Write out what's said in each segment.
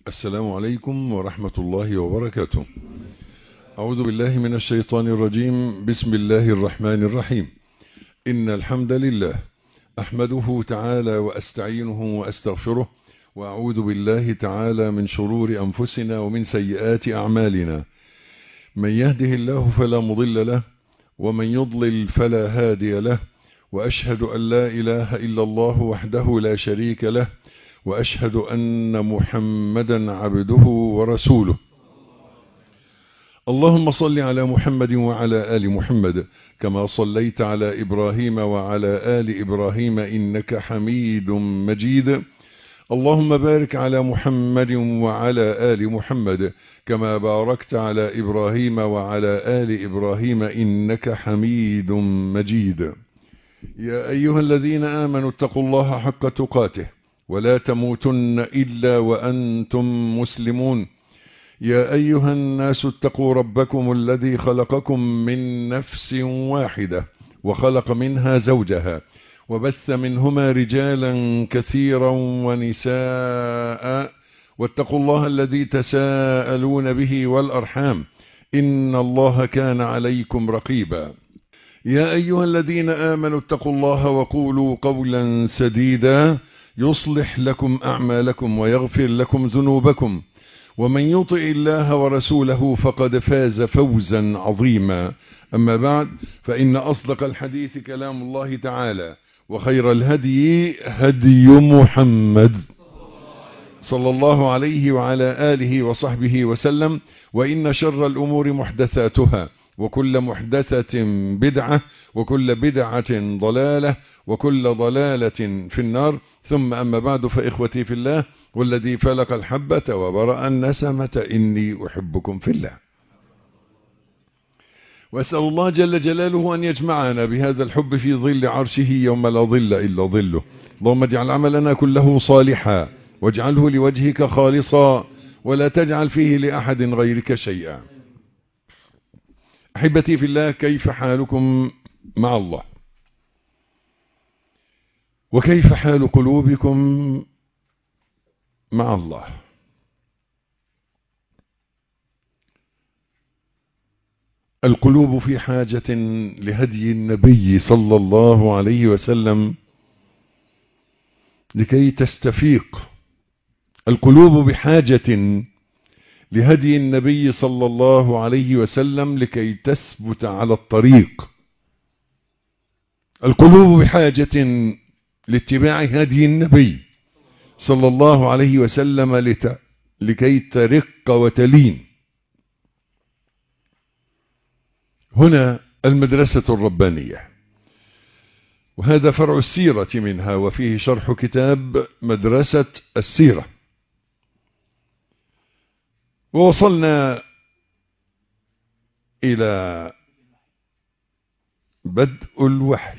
السلام عليكم ورحمة الله وبركاته أعوذ بالله من الشيطان الرجيم بسم الله الرحمن الرحيم إن الحمد لله أحمده تعالى وأستعينه وأستغفره وأعوذ بالله تعالى من شرور أنفسنا ومن سيئات أعمالنا من يهده الله فلا مضل له ومن يضلل فلا هادي له وأشهد أن لا إله إلا الله وحده لا شريك له وأشهد أن محمدا عبده ورسوله اللهم صل على محمد وعلى آل محمد كما صليت على إبراهيم وعلى آل إبراهيم إنك حميد مجيد اللهم بارك على محمد وعلى آل محمد كما باركت على إبراهيم وعلى آل إبراهيم إنك حميد مجيد يا أيها الذين آمنوا اتقوا الله حق تقاته ولا تموتن إلا وأنتم مسلمون يا أيها الناس اتقوا ربكم الذي خلقكم من نفس واحدة وخلق منها زوجها وبث منهما رجالا كثيرا ونساء واتقوا الله الذي تساءلون به والأرحام إن الله كان عليكم رقيبا يا أيها الذين آمنوا اتقوا الله وقولوا قولا سديدا يصلح لكم أعمالكم ويغفر لكم ذنوبكم ومن يطع الله ورسوله فقد فاز فوزا عظيما أما بعد فإن أصدق الحديث كلام الله تعالى وخير الهدي هدي محمد صلى الله عليه وعلى آله وصحبه وسلم وإن شر الأمور محدثاتها وكل محدثة بدعة وكل بدعة ضلالة وكل ضلالة في النار ثم أما بعد فإخوتي في الله والذي فلق الحبة وبرأ النسمة إني أحبكم في الله وأسأل الله جل جلاله أن يجمعنا بهذا الحب في ظل عرشه يوم لا ظل إلا ظله اللهم اجعل عملنا كله صالحا واجعله لوجهك خالصا ولا تجعل فيه لأحد غيرك شيئا أحبتي في الله كيف حالكم مع الله وكيف حال قلوبكم مع الله القلوب في حاجة لهدي النبي صلى الله عليه وسلم لكي تستفيق القلوب بحاجة لهدي النبي صلى الله عليه وسلم لكي تثبت على الطريق القلوب بحاجة لاتباع هدي النبي صلى الله عليه وسلم لت... لكي ترق وتلين هنا المدرسة الربانية وهذا فرع السيرة منها وفيه شرح كتاب مدرسة السيرة ووصلنا إلى بدء الوحي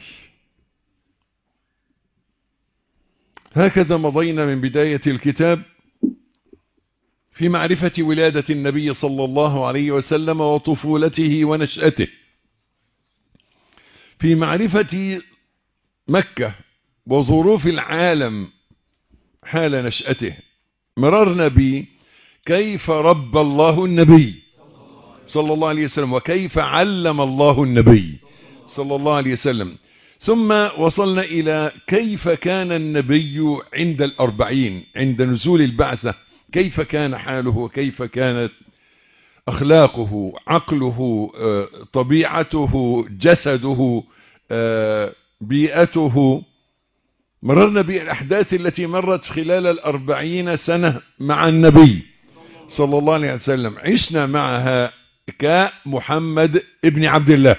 هكذا مضينا من بداية الكتاب في معرفة ولادة النبي صلى الله عليه وسلم وطفولته ونشأته في معرفة مكة وظروف العالم حال نشأته مررنا بكيف رب الله النبي صلى الله عليه وسلم وكيف علم الله النبي صلى الله عليه وسلم ثم وصلنا إلى كيف كان النبي عند الأربعين عند نزول البعثة كيف كان حاله وكيف كانت أخلاقه عقله طبيعته جسده بيئته مررنا بالأحداث التي مرت خلال الأربعين سنة مع النبي صلى الله عليه وسلم عشنا معها كمحمد ابن عبد الله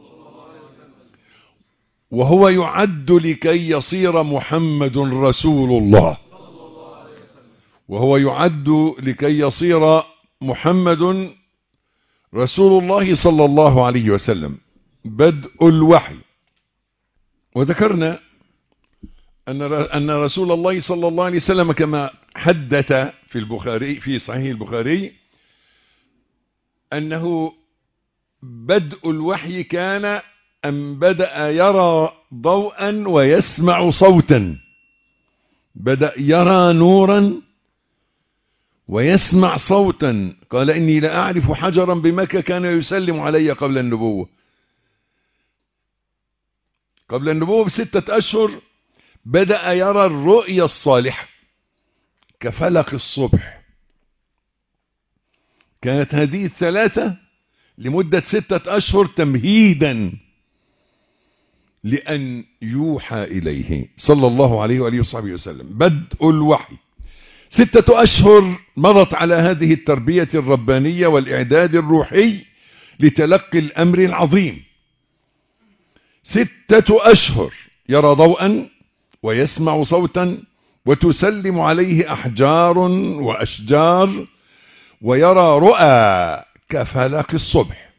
وهو يعد لكي يصير محمد رسول الله وهو يعد لكي يصير محمد رسول الله صلى الله عليه وسلم بدء الوحي وذكرنا أن أن رسول الله صلى الله عليه وسلم كما حدث في البخاري في صحيح البخاري أنه بدء الوحي كان أن بدأ يرى ضوءا ويسمع صوتا بدأ يرى نورا ويسمع صوتا قال إني لأعرف حجرا بمكة كان يسلم علي قبل النبوة قبل النبوة بستة أشهر بدأ يرى الرؤيا الصالحة كفلق الصبح كانت هذه الثلاثة لمدة ستة أشهر تمهيدا لأن يوحى إليه صلى الله عليه وآله وصحبه وسلم بدء الوحي ستة أشهر مضت على هذه التربية الربانية والإعداد الروحي لتلقي الأمر العظيم ستة أشهر يرى ضوءا ويسمع صوتا وتسلم عليه أحجار وأشجار ويرى رؤى كفلق الصبح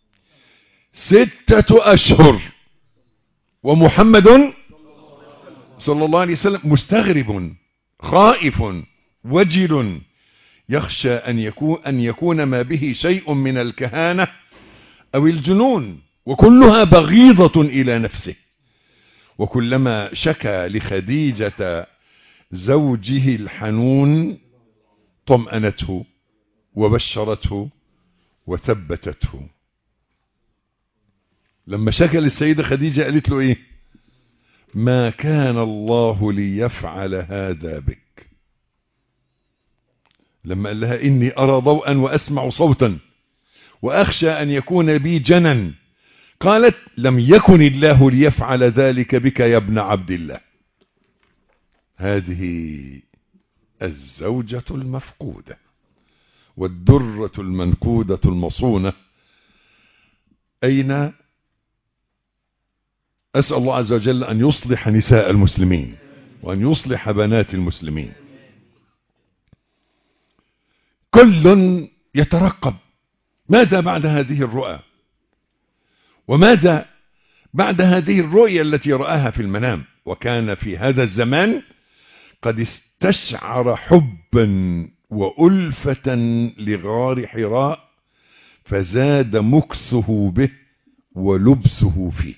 ستة أشهر ومحمد صلى الله عليه وسلم مستغرب خائف وجل يخشى أن يكون, أن يكون ما به شيء من الكهانة أو الجنون وكلها بغيضة إلى نفسه وكلما شكى لخديجة زوجه الحنون طمأنته وبشرته وثبتته لما شكى للسيدة خديجة قالت له ايه ما كان الله ليفعل هذا بك لما قال لها اني ارى ضوءا واسمع صوتا واخشى ان يكون بي جنا قالت لم يكن الله ليفعل ذلك بك يا ابن عبد الله هذه الزوجة المفقودة والدرة المنكودة المصونة أين أسأل الله عز وجل أن يصلح نساء المسلمين وأن يصلح بنات المسلمين كل يترقب ماذا بعد هذه الرؤى وماذا بعد هذه الرؤيا التي رآها في المنام وكان في هذا الزمان قد استشعر حبا وألفة لغار حراء فزاد مكثه به ولبثه فيه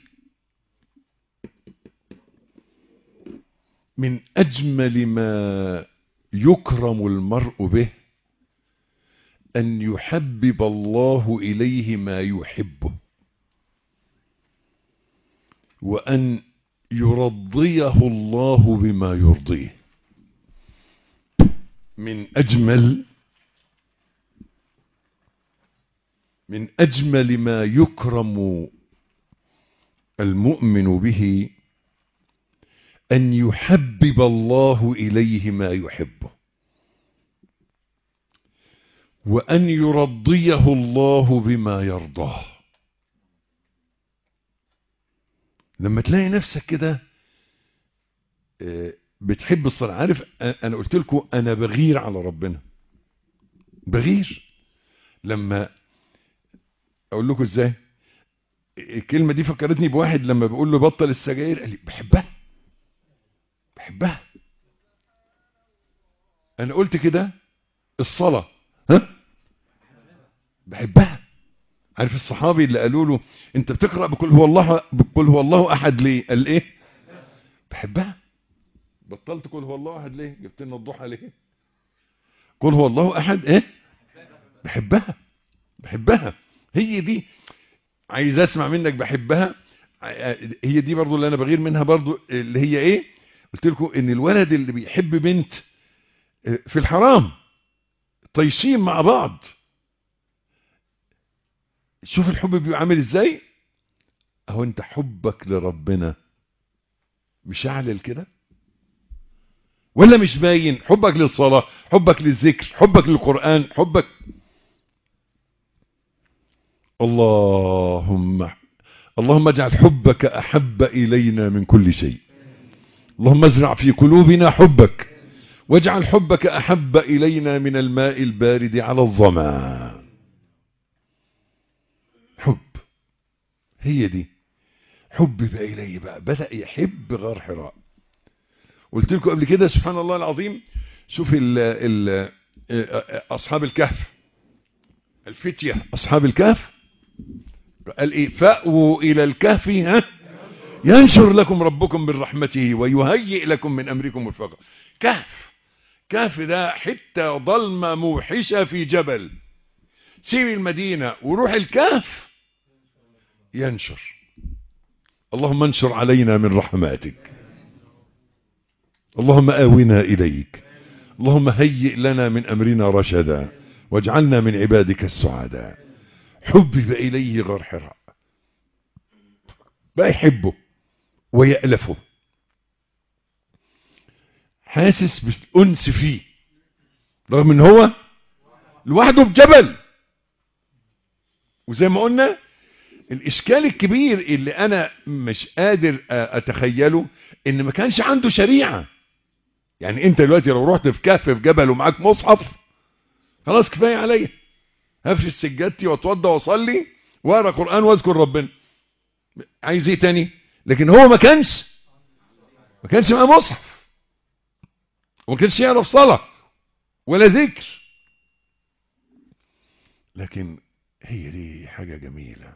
من أجمل ما يكرم المرء به أن يحبب الله إليه ما يحبه وأن يرضيه الله بما يرضيه من أجمل من أجمل ما يكرم المؤمن به أن يحبب الله إليه ما يحبه وأن يرضيه الله بما يرضاه لما تلاقي نفسك كده بتحب الصلاة عارف أنا قلت لكم أنا بغير على ربنا بغير لما أقول لكم إزاي الكلمة دي فكرتني بواحد لما بقول له بطل السجاير قال لي بحبها بحبها أنا قلت كده الصلاة ها بحبها عارف الصحابي اللي قالوا له انت بتقرأ بقول هو الله بقول هو الله احد ليه قال ايه بحبها بطلت قول هو الله احد ليه جبت لنا الضحى ليه قول هو الله احد ايه بحبها بحبها هي دي عايز اسمع منك بحبها هي دي برضو اللي انا بغير منها برضو اللي هي ايه قلت لكم ان الولد اللي بيحب بنت في الحرام طيشين مع بعض شوف الحب بيبقى عامل ازاي اهو انت حبك لربنا مشعلل كده ولا مش باين حبك للصلاة حبك للذكر حبك للقرآن حبك اللهم اللهم اجعل حبك أحب إلينا من كل شيء اللهم ازرع في قلوبنا حبك واجعل حبك أحب إلينا من الماء البارد على الظما حب هي دي حبب إليه بقى بدأ يحب غار حراء قلت لكم قبل كده سبحان الله العظيم شوف ال ال أصحاب الكهف الفتية أصحاب الكهف قال إيه فأووا إلى الكهف ها ينشر لكم ربكم من رحمته ويهيئ لكم من أمركم مرفقا كهف كهف ده حتة ضلمة موحشة في جبل سيب المدينة وروح الكهف ينشر اللهم انشر علينا من رحماتك اللهم آونا إليك اللهم هيئ لنا من أمرنا رشدا واجعلنا من عبادك السعداء حبب إليه غار حراء بقى يحبه ويألفه حاسس بالأنس فيه رغم ان هو لوحده بجبل وزي ما قلنا الإشكال الكبير اللي أنا مش قادر أتخيله إن ما كانش عنده شريعة يعني أنت دلوقتي لو رحت في كهف في جبل ومعاك مصحف خلاص كفاية عليا هفرش سجادتي واتوضى واصلي واقرا قرآن واذكر ربنا عايز ايه تاني لكن هو ما كانش ما كانش معاه مصحف وما كانش يعرف صلاة ولا ذكر لكن هي دي حاجة جميلة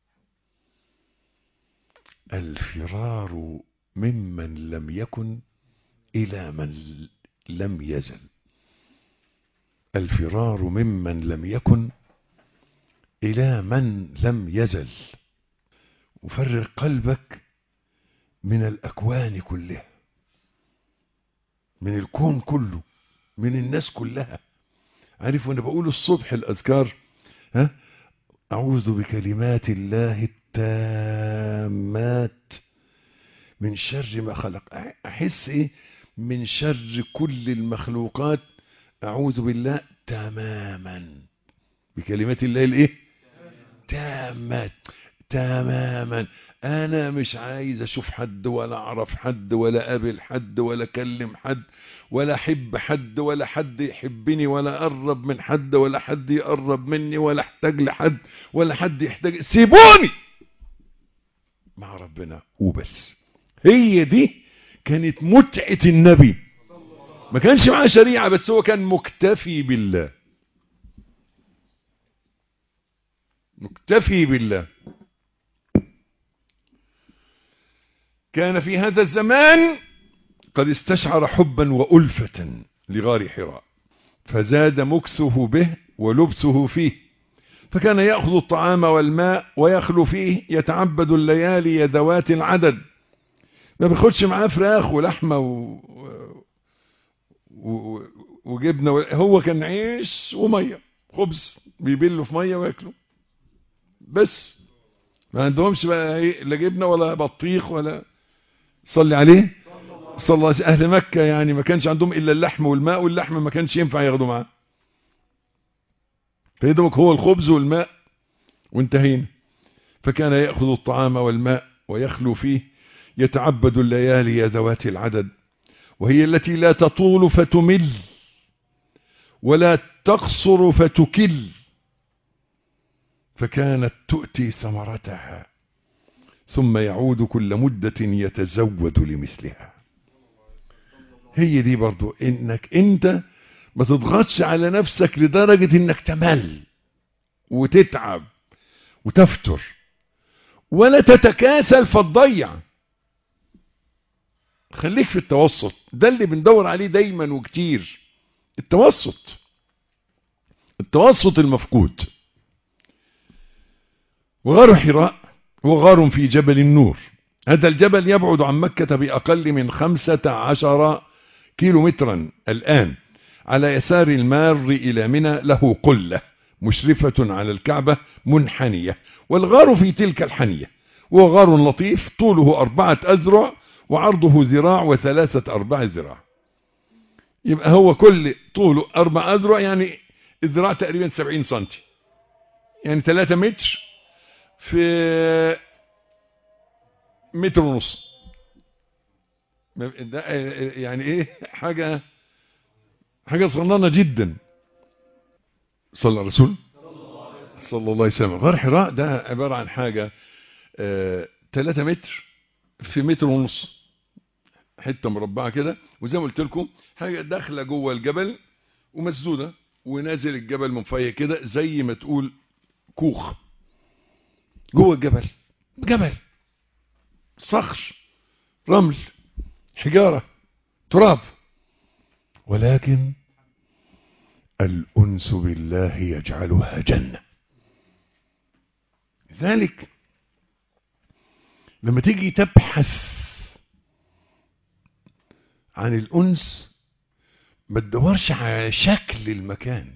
الفرار ممن لم يكن إلى من لم يزل الفرار ممن لم يكن إلى من لم يزل وفرق قلبك من الأكوان كلها من الكون كله من الناس كلها عارف وانا بقول الصبح الأذكار ها أعوذ بكلمات الله التامات من شر ما خلق أحس إيه من شر كل المخلوقات أعوذ بالله تماما بكلمات الله الإيه تامات تماما انا مش عايز اشوف حد ولا اعرف حد ولا اقابل حد ولا اكلم حد ولا احب حد ولا حد يحبني ولا اقرب من حد ولا حد يقرب مني ولا احتاج لحد ولا حد يحتاج سيبوني مع ربنا وبس هي دي كانت متعة النبي ما كانش معاه شريعة بس هو كان مكتفي بالله مكتفي بالله كان في هذا الزمان قد استشعر حبا وألفة لغار حراء فزاد مكسه به ولبسه فيه فكان يأخذ الطعام والماء ويخلو فيه يتعبد الليالي ذوات العدد ما بياخدش معاه فراخ ولحمة و... و... وجبنة و... هو كان عيش ومية خبز بيبلوا في مية وياكلوا بس ما عندهمش بقى ايه لا جبنة ولا بطيخ ولا صلي عليه صلى الله عليه وسلم اهل مكة يعني ما كانش عندهم الا اللحم والماء واللحم ما كانش ينفع ياخدوا معاه فيدوك هو الخبز والماء وانتهينا فكان يأخذ الطعام والماء ويخلو فيه يتعبد الليالي ذوات العدد وهي التي لا تطول فتمل ولا تقصر فتكل فكانت تؤتي ثمرتها ثم يعود كل مدة يتزود لمثلها هي دي برضو انك انت ما تضغطش على نفسك لدرجة انك تمل وتتعب وتفتر ولا تتكاسل فتضيع خليك في التوسط ده اللي بندور عليه دايما وكتير التوسط التوسط المفقود وغار حراء هو غار في جبل النور هذا الجبل يبعد عن مكة بأقل من خمسة عشر كيلو مترا الآن على يسار المار إلى منى له قلة مشرفة على الكعبة منحنية والغار في تلك الحنية وهو غار لطيف طوله أربعة أذرع وعرضه ذراع وثلاثة أرباع ذراع يبقى هو كل طوله أربع أذرع يعني الذراع تقريبا سبعين سنتي يعني ثلاثة متر في متر ونص ده يعني ايه حاجة حاجة صغننة جدا صلى الرسول صلى الله عليه وسلم غار حراء ده عبارة عن حاجة ثلاثة متر في متر ونص حتة مربعة كده وزي ما قلت لكم حاجة داخلة جوه الجبل ومسدودة ونازل الجبل من فوق كده زي ما تقول كوخ جوه الجبل جبل صخر رمل حجارة تراب ولكن الأنس بالله يجعلها جنة لذلك لما تيجي تبحث عن الأنس ما تدورش على شكل المكان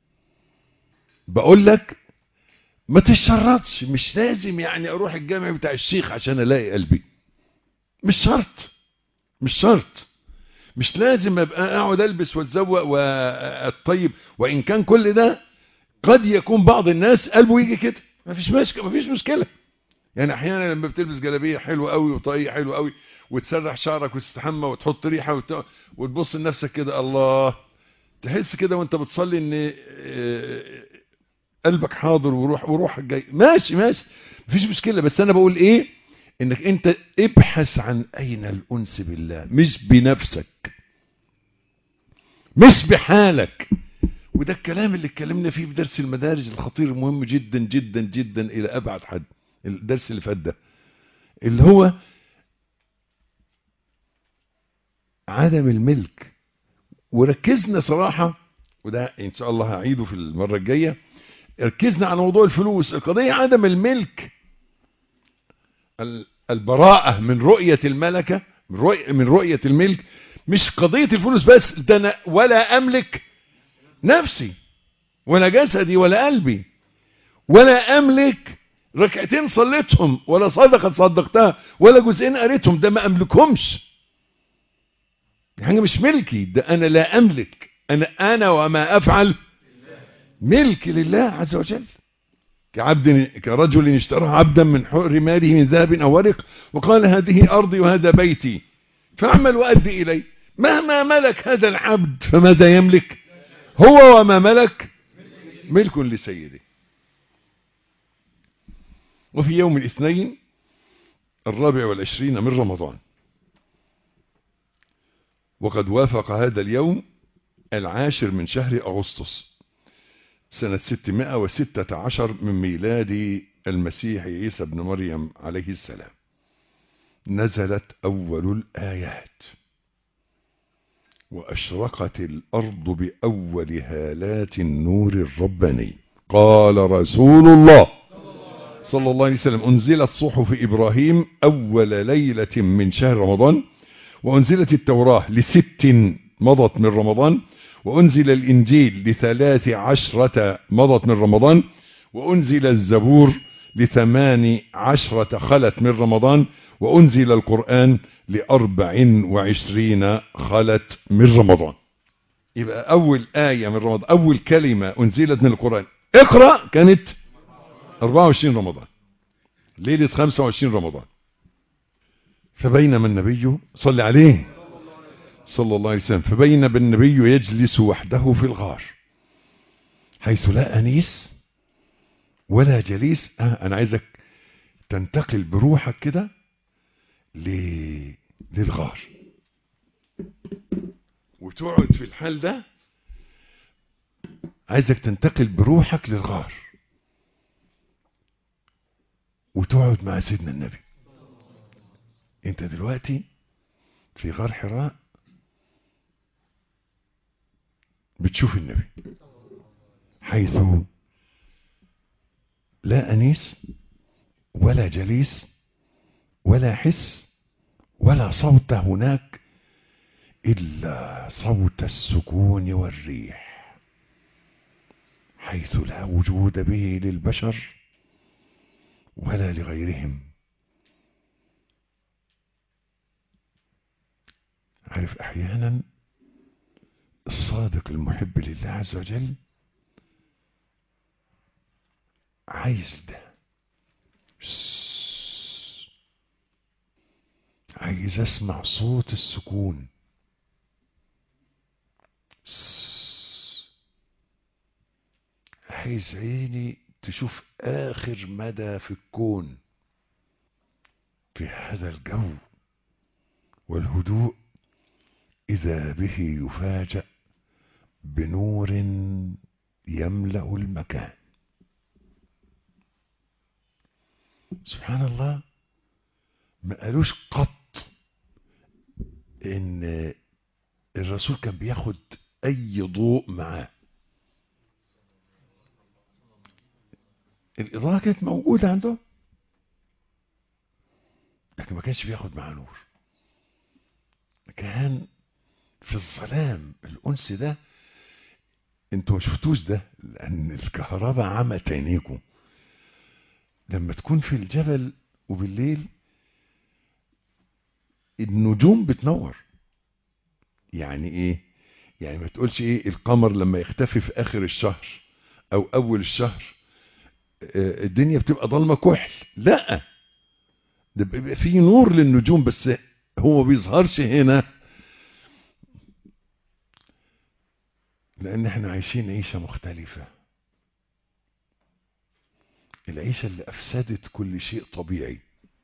بقول لك ما تشرطش مش لازم يعني اروح الجامع بتاع الشيخ عشان الاقي قلبي مش شرط مش شرط مش لازم ابقى اقعد البس واتزوق والطيب وان كان كل ده قد يكون بعض الناس قلبه يجي كده مفيش مشكله مفيش مشكله يعني احيانا لما بتلبس جلابيه حلوه قوي وطاقيه حلوه قوي وتسرح شعرك وتستحمى وتحط ريحه وت... وتبص لنفسك كده الله تحس كده وانت بتصلي ان قلبك حاضر وروح وروحك جاي ماشي ماشي مفيش مشكله بس انا بقول ايه انك انت ابحث عن اين الانس بالله مش بنفسك مش بحالك وده الكلام اللي اتكلمنا فيه في درس المدارج الخطير المهم جدا جدا جدا الى ابعد حد الدرس اللي فات ده اللي هو عدم الملك وركزنا صراحة وده ان شاء الله هعيده في المرة الجاية ركزنا على موضوع الفلوس القضية عدم الملك البراءة من رؤية الملكة من رؤية, من رؤية الملك مش قضية الفلوس بس ده أنا ولا أملك نفسي ولا جسدي ولا قلبي ولا أملك ركعتين صليتهم ولا صدقة صدقتها ولا جزئين قريتهم ده ما أملكهمش حاجة مش ملكي ده أنا لا أملك أنا, أنا وما أفعل ملك لله عز وجل كعبد كرجل اشترى عبدا من حر ماله من ذهب أو ورق وقال هذه أرضي وهذا بيتي فاعمل وأدي إلي مهما ملك هذا العبد فماذا يملك هو وما ملك ملك لسيده وفي يوم الاثنين الرابع والعشرين من رمضان وقد وافق هذا اليوم العاشر من شهر أغسطس سنة 616 من ميلاد المسيح عيسى بن مريم عليه السلام نزلت أول الآيات وأشرقت الأرض بأول هالات النور الرباني قال رسول الله صلى الله عليه وسلم أنزلت صحف إبراهيم أول ليلة من شهر رمضان وأنزلت التوراة لست مضت من رمضان وأنزل الإنجيل لثلاث عشرة مضت من رمضان وأنزل الزبور لثمان عشرة خلت من رمضان وأنزل القرآن لأربع وعشرين خلت من رمضان يبقى أول آية من رمضان أول كلمة أنزلت من القرآن اقرأ كانت 24 رمضان ليلة 25 رمضان فبينما النبي صلى عليه صلى الله عليه وسلم فبينما النبي يجلس وحده في الغار حيث لا أنيس ولا جليس آه أنا عايزك تنتقل بروحك كده للغار وتقعد في الحال ده عايزك تنتقل بروحك للغار وتقعد مع سيدنا النبي انت دلوقتي في غار حراء بتشوف النبي حيث لا أنيس ولا جليس ولا حس ولا صوت هناك إلا صوت السكون والريح حيث لا وجود به للبشر ولا لغيرهم عارف أحيانا الصادق المحب لله عز وجل عايز ده عايز اسمع صوت السكون عايز عيني تشوف اخر مدى في الكون في هذا الجو والهدوء اذا به يفاجأ بنور يملأ المكان سبحان الله ما قالوش قط ان الرسول كان بياخد اي ضوء معاه الاضاءة كانت موجودة عنده لكن ما كانش بياخد معاه نور كان في الظلام الانس ده انتوا ما شفتوش ده لان الكهرباء عمت عينيكم لما تكون في الجبل وبالليل النجوم بتنور يعني ايه يعني ما تقولش ايه القمر لما يختفي في اخر الشهر او اول الشهر آه، الدنيا بتبقى ضلمه كحل لا ده بيبقى فيه نور للنجوم بس هو ما بيظهرش هنا لان احنا عايشين عيشه مختلفه العيشه اللي افسدت كل شيء طبيعي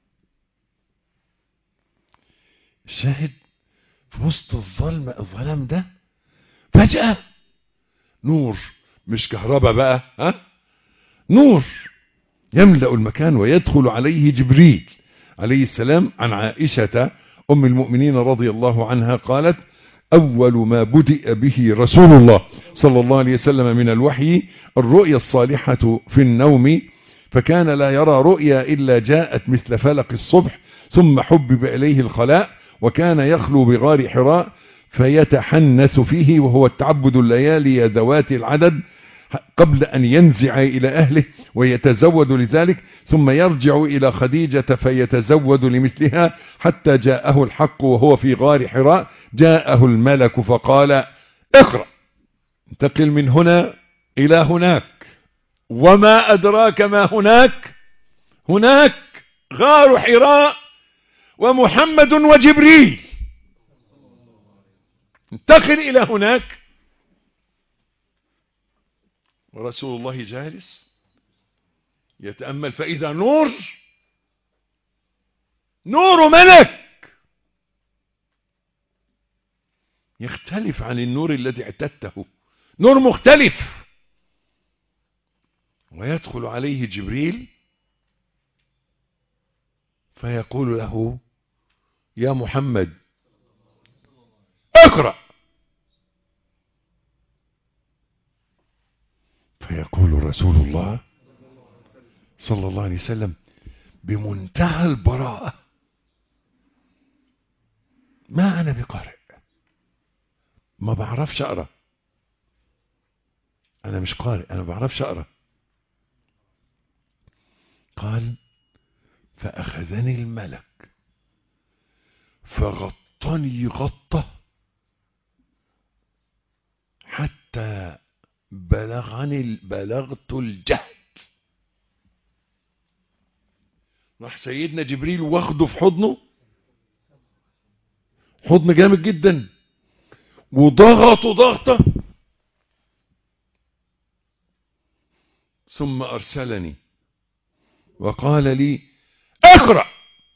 الشاهد في وسط الظلمه الظلام ده فجاه نور مش كهرباء بقى ها نور يملا المكان ويدخل عليه جبريل عليه السلام عن عائشه ام المؤمنين رضي الله عنها قالت أول ما بدأ به رسول الله صلى الله عليه وسلم من الوحي الرؤيا الصالحة في النوم فكان لا يرى رؤيا إلا جاءت مثل فلق الصبح ثم حبب إليه الخلاء وكان يخلو بغار حراء فيتحنث فيه وهو التعبد الليالي ذوات العدد قبل أن ينزع إلى أهله ويتزود لذلك ثم يرجع إلى خديجة فيتزود لمثلها حتى جاءه الحق وهو في غار حراء جاءه الملك فقال اقرأ انتقل من هنا إلى هناك وما أدراك ما هناك هناك غار حراء ومحمد وجبريل انتقل إلى هناك ورسول الله جالس يتأمل فإذا نور نور ملك يختلف عن النور الذي اعتدته نور مختلف ويدخل عليه جبريل فيقول له يا محمد اقرأ فيقول رسول الله صلى الله عليه وسلم بمنتهى البراءة ما أنا بقارئ ما بعرفش أقرأ أنا مش قارئ أنا ما بعرفش أقرأ قال فأخذني الملك فغطني غطة حتى بلغني بلغت الجهد راح سيدنا جبريل واخده في حضنه حضن جامد جدا وضغطه ضغطه ثم ارسلني وقال لي اقرا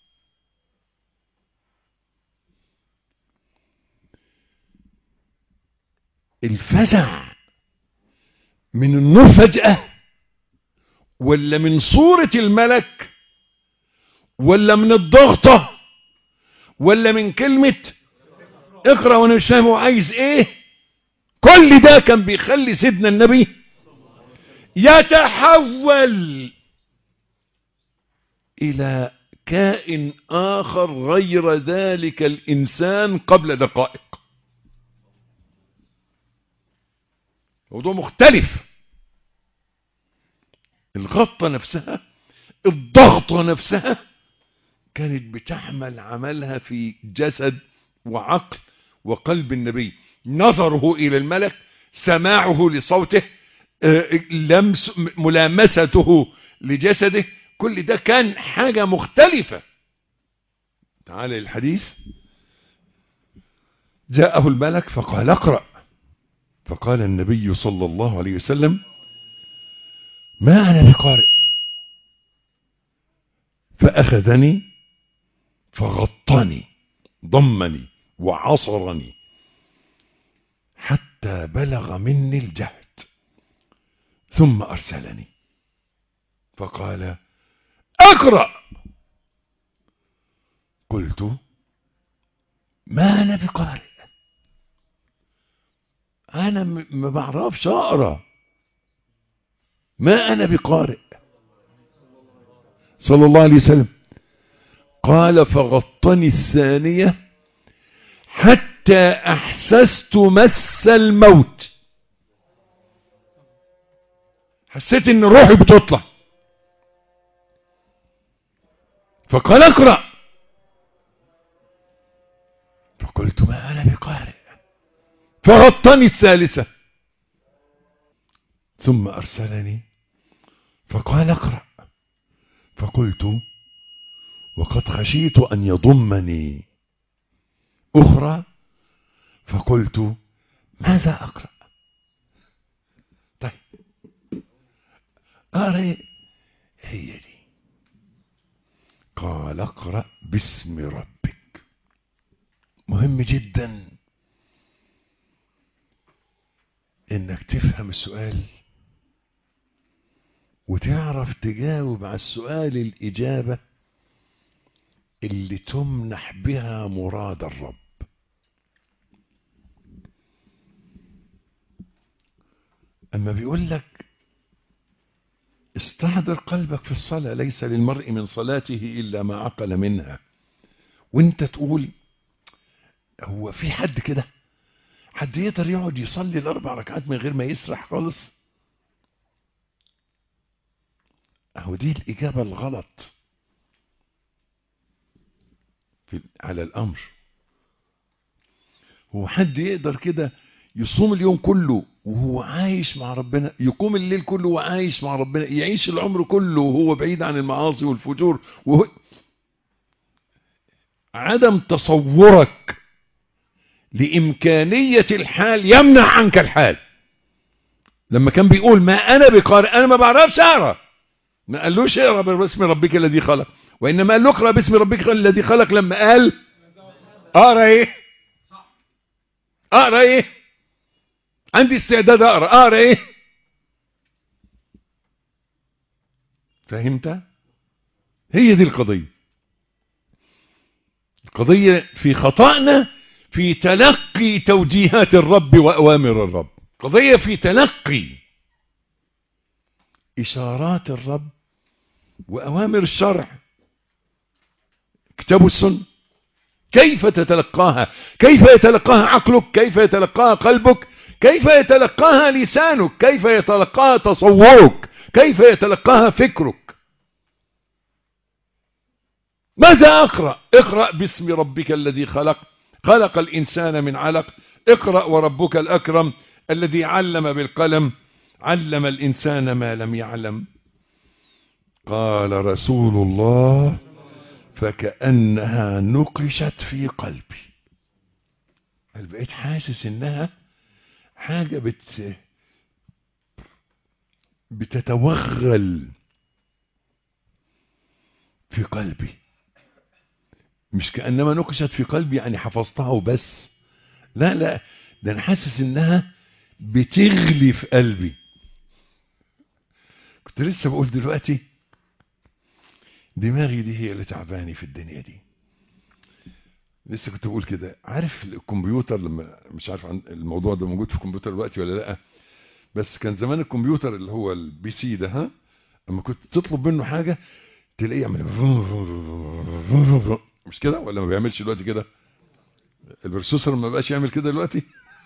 الفزع من النور فجأة ولا من صورة الملك ولا من الضغطة ولا من كلمة اقرأ وانا مش فاهم هو عايز ايه كل ده كان بيخلي سيدنا النبي يتحول الى كائن اخر غير ذلك الانسان قبل دقائق موضوع مختلف الغطة نفسها الضغطة نفسها كانت بتحمل عملها في جسد وعقل وقلب النبي نظره إلى الملك سماعه لصوته لمس ملامسته لجسده كل ده كان حاجة مختلفة تعالى الحديث جاءه الملك فقال اقرأ فقال النبي صلى الله عليه وسلم ما أنا بقارئ فأخذني فغطني ضمني وعصرني حتى بلغ مني الجهد ثم أرسلني فقال اقرأ قلت ما أنا بقارئ انا م- ما بعرفش اقرا ما انا بقارئ صلى الله عليه وسلم قال فغطني الثانية حتى احسست مس الموت حسيت ان روحي بتطلع فقال اقرأ فقلت ما انا بقارئ فغطني الثالثة ثم ارسلني فقال اقرأ فقلت وقد خشيت ان يضمني اخرى فقلت ماذا اقرأ طيب اقرأ إيه؟ هي دي قال اقرأ باسم ربك مهم جدا انك تفهم السؤال وتعرف تجاوب على السؤال الإجابة اللي تمنح بها مراد الرب أما بيقول لك استحضر قلبك في الصلاة ليس للمرء من صلاته إلا ما عقل منها وانت تقول هو في حد كده حد يقدر يقعد يصلي الأربع ركعات من غير ما يسرح خالص اهو دي الإجابة الغلط في على الأمر هو حد يقدر كده يصوم اليوم كله وهو عايش مع ربنا يقوم الليل كله وعايش مع ربنا يعيش العمر كله وهو بعيد عن المعاصي والفجور وهو عدم تصورك لإمكانية الحال يمنع عنك الحال لما كان بيقول ما أنا بقارئ أنا ما بعرفش أقرأ ما قالوش اقرا باسم ربك الذي خلق وانما قال له اقرا باسم ربك الذي خلق لما قال اقرا ايه اقرا ايه عندي استعداد اقرا اقرا ايه فهمت هي دي القضيه القضيه في خطأنا في تلقي توجيهات الرب واوامر الرب قضيه في تلقي إشارات الرب وأوامر الشرع كتاب السنة كيف تتلقاها كيف يتلقاها عقلك كيف يتلقاها قلبك كيف يتلقاها لسانك كيف يتلقاها تصورك كيف يتلقاها فكرك ماذا أقرأ اقرأ باسم ربك الذي خلق خلق الإنسان من علق اقرأ وربك الأكرم الذي علم بالقلم علم الإنسان ما لم يعلم قال رسول الله فكأنها نقشت في قلبي هل بقيت حاسس انها حاجة بت بتتوغل في قلبي مش كأنما نقشت في قلبي يعني حفظتها وبس لا لا ده انا حاسس انها بتغلي في قلبي كنت لسه بقول دلوقتي دماغي دي هي اللي تعباني في الدنيا دي لسه كنت بقول كده عارف الكمبيوتر لما مش عارف عن الموضوع ده موجود في الكمبيوتر دلوقتي ولا لا بس كان زمان الكمبيوتر اللي هو البي سي ده ها اما كنت تطلب منه حاجه تلاقيه يعمل مش كده ولا ما بيعملش دلوقتي كده البروسيسور ما بقاش يعمل كده دلوقتي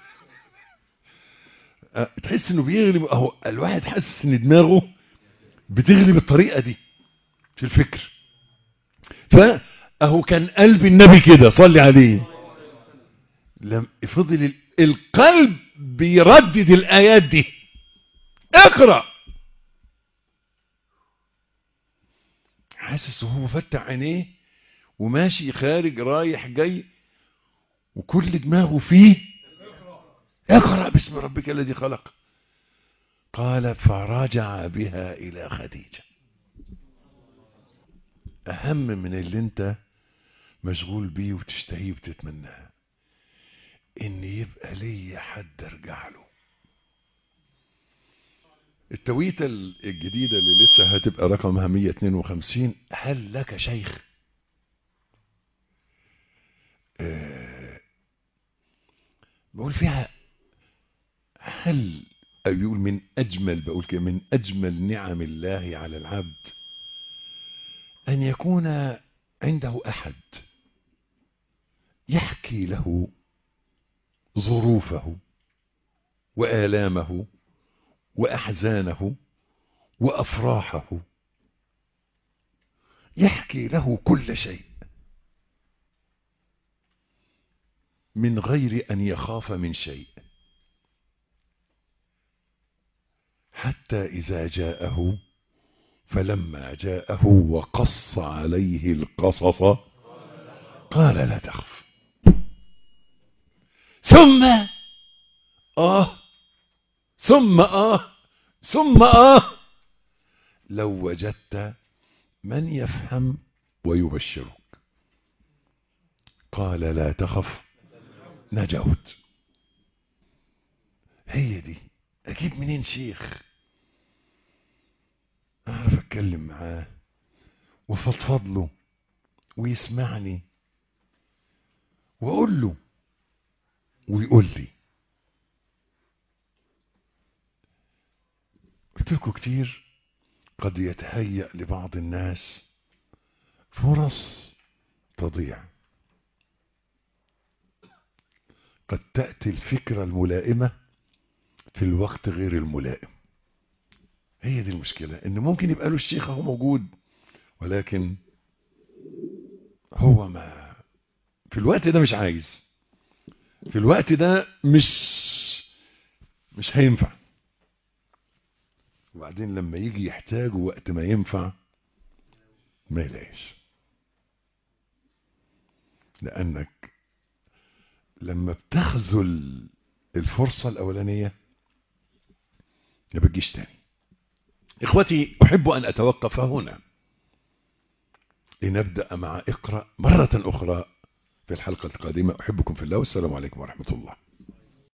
أه، تحس انه بيغلب اهو الواحد حاسس ان دماغه بتغلي بالطريقه دي في الفكر فاهو كان قلب النبي كده صلي عليه لم فضل ال- القلب بيردد الايات دي اقرا حاسس وهو فتح عينيه وماشي خارج رايح جاي وكل دماغه فيه اقرأ باسم ربك الذي خلق قال فرجع بها إلى خديجة أهم من اللي انت مشغول بيه وتشتهيه وتتمناه ان يبقى ليا حد ارجع له التويته الجديده اللي لسه هتبقى رقمها 152 هل لك شيخ آه بقول فيها هل أو يقول من أجمل بقول كده من أجمل نعم الله على العبد أن يكون عنده أحد يحكي له ظروفه وآلامه وأحزانه وأفراحه يحكي له كل شيء من غير أن يخاف من شيء حتى إذا جاءه فلما جاءه وقص عليه القصص قال لا تخف ثم آه ثم آه ثم آه لو وجدت من يفهم ويبشرك قال لا تخف نجوت هي دي اجيب منين شيخ اعرف اتكلم معاه وفضفض له ويسمعني واقول له ويقول لي قلت لكم كتير قد يتهيأ لبعض الناس فرص تضيع قد تأتي الفكرة الملائمة في الوقت غير الملائم هي دي المشكلة ان ممكن يبقى له الشيخ هو موجود ولكن هو ما في الوقت ده مش عايز في الوقت ده مش مش هينفع وبعدين لما يجي يحتاجه وقت ما ينفع ما يلاقيش لأنك لما بتخذل الفرصة الأولانية ما بتجيش تاني إخوتي أحب أن أتوقف هنا لنبدأ مع اقرأ مرة أخرى في الحلقة القادمة أحبكم في الله والسلام عليكم ورحمة الله